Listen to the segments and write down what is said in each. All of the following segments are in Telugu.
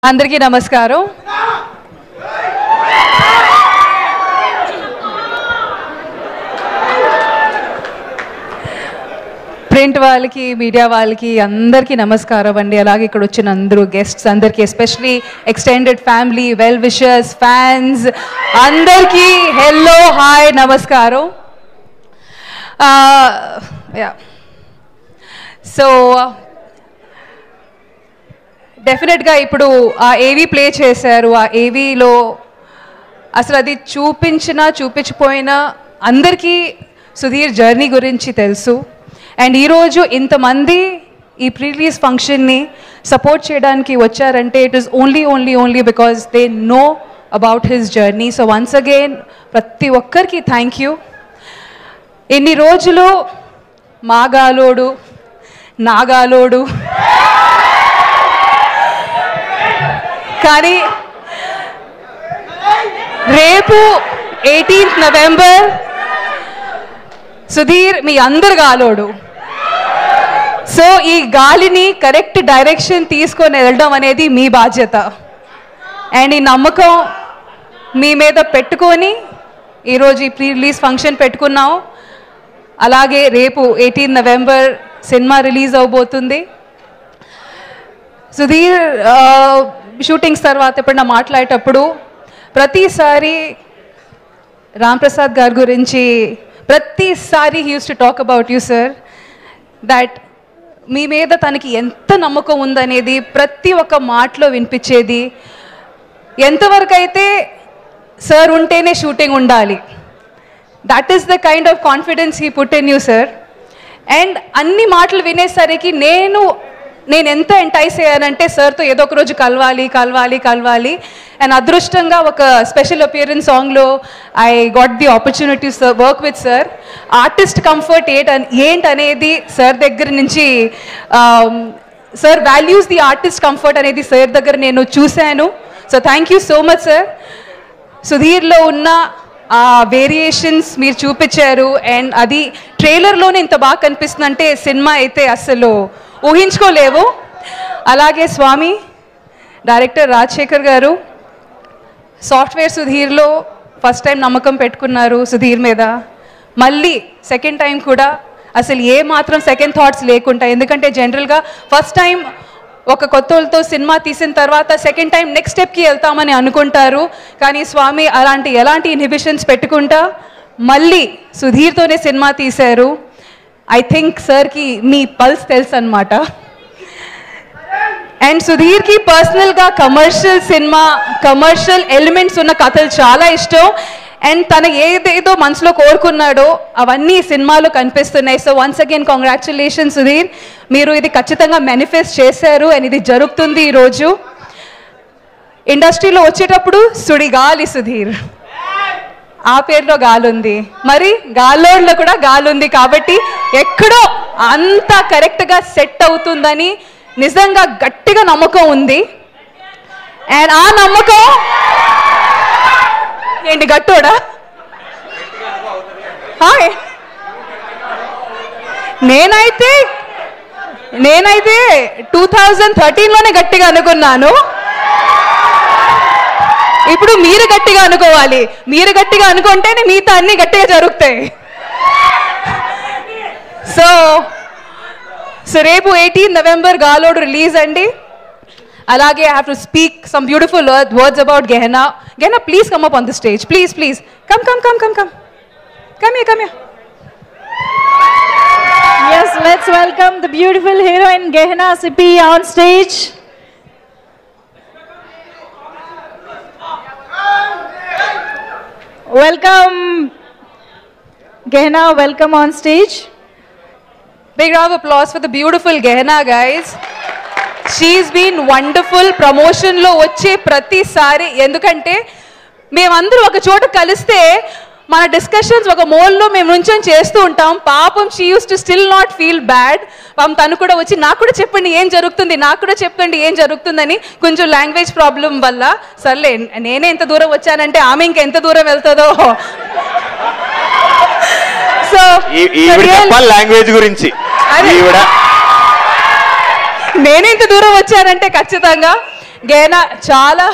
అందరికీ నమస్కారం ప్రింట్ వాళ్ళకి మీడియా వాళ్ళకి అందరికీ నమస్కారం అండి అలాగే ఇక్కడ వచ్చిన అందరూ గెస్ట్స్ అందరికీ especially extended family well wishers fans అందరికీ హెల్లో హాయ్ నమస్కారం యా సో డెఫినెట్గా ఇప్పుడు ఆ ఏవీ ప్లే చేశారు ఆ ఏవీలో అసలు అది చూపించినా చూపించిపోయినా అందరికీ సుధీర్ జర్నీ గురించి తెలుసు అండ్ ఈరోజు ఇంతమంది ఈ ప్రీ రిలీజ్ ఫంక్షన్ని సపోర్ట్ చేయడానికి వచ్చారంటే it is only only only because they know about his journey so once again ప్రతి ఒక్కరికి థ్యాంక్ యూ ఇన్ని రోజులు మాగాలోడు నాగాలోడు కానీ రేపు ఎయిటీన్త్ నవంబర్ సుధీర్ మీ అందరు గాలోడు సో ఈ గాలిని కరెక్ట్ డైరెక్షన్ తీసుకొని వెళ్ళడం అనేది మీ బాధ్యత అండ్ ఈ నమ్మకం మీ మీద పెట్టుకొని ఈరోజు ఈ ప్రీ రిలీజ్ ఫంక్షన్ పెట్టుకున్నాం అలాగే రేపు ఎయిటీన్ నవంబర్ సినిమా రిలీజ్ అవబోతుంది సుధీర్ షూటింగ్స్ తర్వాత ఎప్పుడన్నా మాట్లాడేటప్పుడు ప్రతిసారి రామ్ ప్రసాద్ గారి గురించి ప్రతిసారి he used to talk about you sir that మీ మీద తనకి ఎంత నమ్మకం ఉందనేది ప్రతి ఒక్క మాటలో వినిపించేది ఎంతవరకు అయితే సార్ ఉంటేనే షూటింగ్ ఉండాలి that is the kind of confidence he put in you sir and అన్ని మాటలు వినేసరికి నేను నేను ఎంత ఎంటైస్ అయ్యానంటే సార్తో ఏదో ఒక రోజు కలవాలి కలవాలి కలవాలి అండ్ అదృష్టంగా ఒక స్పెషల్ అపియరెన్స్ సాంగ్లో I got the opportunity sir work with sir artist comfort ఏంట ఏంటనేది సార్ దగ్గర నుంచి sir values the artist comfort అనేది సార్ దగ్గర నేను చూశాను so thank you so much sir సుధీర్లో ఉన్న ఆ వేరియేషన్స్ మీరు చూపించారు అండ్ అది ట్రైలర్లోనే ఇంత బాగా కనిపిస్తుందంటే సినిమా అయితే అసలు ఊహించుకోలేవు అలాగే స్వామి డైరెక్టర్ రాజశేఖర్ గారు సాఫ్ట్వేర్ సుధీర్లో ఫస్ట్ టైం నమ్మకం పెట్టుకున్నారు సుధీర్ మీద మళ్ళీ సెకండ్ టైం కూడా అసలు ఏ మాత్రం సెకండ్ థాట్స్ లేకుండా ఎందుకంటే జనరల్గా ఫస్ట్ టైం ఒక కొత్త వాళ్ళతో సినిమా తీసిన తర్వాత సెకండ్ టైం నెక్స్ట్ స్టెప్కి వెళ్తామని అనుకుంటారు కానీ స్వామి అలాంటి ఎలాంటి ఇన్హిబిషన్స్ పెట్టుకుంటా మళ్ళీ సుధీర్తోనే సినిమా తీశారు ఐ థింక్ సార్కి మీ పల్స్ తెలుసు అనమాట అండ్ సుధీర్కి పర్సనల్గా కమర్షియల్ సినిమా కమర్షియల్ ఎలిమెంట్స్ ఉన్న కథలు చాలా ఇష్టం అండ్ తన ఏదేదో మనసులో కోరుకున్నాడో అవన్నీ ఈ సినిమాలో కనిపిస్తున్నాయి so once again congratulation Sudheer మీరు ఇది ఖచ్చితంగా మేనిఫెస్ట్ చేశారు అండ్ ఇది జరుగుతుంది ఈరోజు ఇండస్ట్రీలో వచ్చేటప్పుడు సుడిగాలి సుధీర్ ఆ పేరులో గాలి ఉంది మరి గాలోడ్లో కూడా గాలి ఉంది కాబట్టి ఎక్కడో అంత కరెక్ట్గా సెట్ అవుతుందని నిజంగా గట్టిగా నమ్మకం ఉంది అండ్ ఆ నమ్మకం ఏంటి గట్టోడా హాయ్ నేనైతే నేనైతే టూ థౌజండ్ థర్టీన్లోనే గట్టిగా అనుకున్నాను ఇప్పుడు మీరు గట్టిగా అనుకోవాలి మీరు గట్టిగా అనుకుంటేనే మిగతా అన్ని గట్టిగా జరుగుతాయి సో సో రేపు ఎయిటీన్ నవంబర్ గాలోడు రిలీజ్ అండి అలాగే I have to speak some beautiful words about Gehna Gehna please come up on the stage please please come come come come come come come Yes, let's welcome the beautiful heroine Gehna Sipi on stage. Welcome, Gehna, welcome on stage. Big round of applause for the beautiful Gehna, guys. She's been wonderful ప్రమోషన్లో వచ్చే ప్రతిసారి ఎందుకంటే మేమందరూ ఒక చోట కలిస్తే మన డిస్కషన్స్ ఒక మోల్లో మేము నుంచొని చేస్తూ ఉంటాం పాపం she used to still not feel bad పాపం తను కూడా వచ్చి నాకు కూడా చెప్పండి ఏం జరుగుతుంది నాకు కూడా చెప్పండి ఏం జరుగుతుందని కొంచెం లాంగ్వేజ్ ప్రాబ్లం వల్ల సర్లే నేనే ఎంత దూరం వచ్చానంటే ఆమె ఇంకెంత దూరం వెళ్తుందో సో ఈ- ఈవిడ చెప్పాలి లాంగ్వేజ్ గురించి అదే. ఈవిడ నేనే ఇంత దూరం వచ్చానంటే ఖచ్చితంగా గేనా చాలా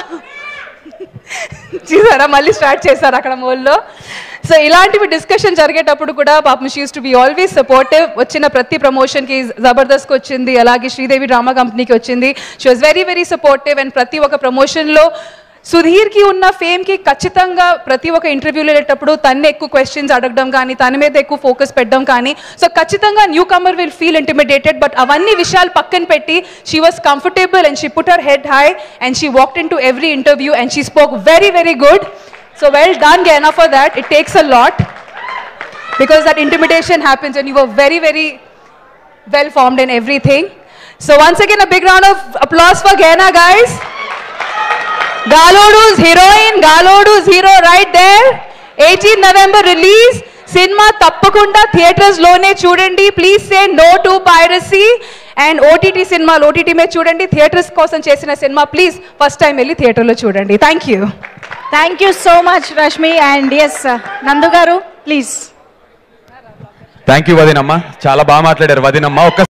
చూసారా మళ్ళీ స్టార్ట్ చేశారు అక్కడ మోల్లో సో ఇలాంటివి డిస్కషన్ జరిగేటప్పుడు కూడా పాపం she's to be always supportive వచ్చిన ప్రతి ప్రమోషన్కి జబర్దస్త్కి వచ్చింది అలాగే శ్రీదేవి డ్రామా కంపెనీకి వచ్చింది she was very very supportive and ప్రతి ఒక్క ప్రమోషన్లో సుధీర్కి ఉన్న ఫేమ్కి ఖచ్చితంగా ప్రతి ఒక్క ఇంటర్వ్యూలో వెళ్ళేటప్పుడు తన్నే ఎక్కువ క్వశ్చన్స్ అడగడం కానీ తన మీద ఎక్కువ ఫోకస్ పెట్టడం కానీ సో ఖచ్చితంగా న్యూ కమర్ విల్ ఫీల్ ఇంటిమిడేటెడ్ బట్ అవన్నీ విషయాలు పక్కన పెట్టి she was comfortable and she put her head high and she walked in to every interview and she spoke very very good so well done Gehna for that it takes a lot because that intimidation happens and you were very, very well formed in everything. So once again, a big round of applause for Gena, guys. Galodu's heroine, Galodu's hero right there. 18 November release. సినిమా తప్పకుండా థియేటర్స్ లోనే చూడండి please say no to piracy and OTT సినిమాలు ఓటీటీ మీద చూడండి థియేటర్స్ కోసం చేసిన సినిమా ప్లీజ్ ఫస్ట్ టైం వెళ్ళి థియేటర్లో చూడండి thank you thank you so much Rashmi and S Nandu garu please thank you వదినమ్మ చాలా బాగా మాట్లాడారు వదినమ్మ ఒక్క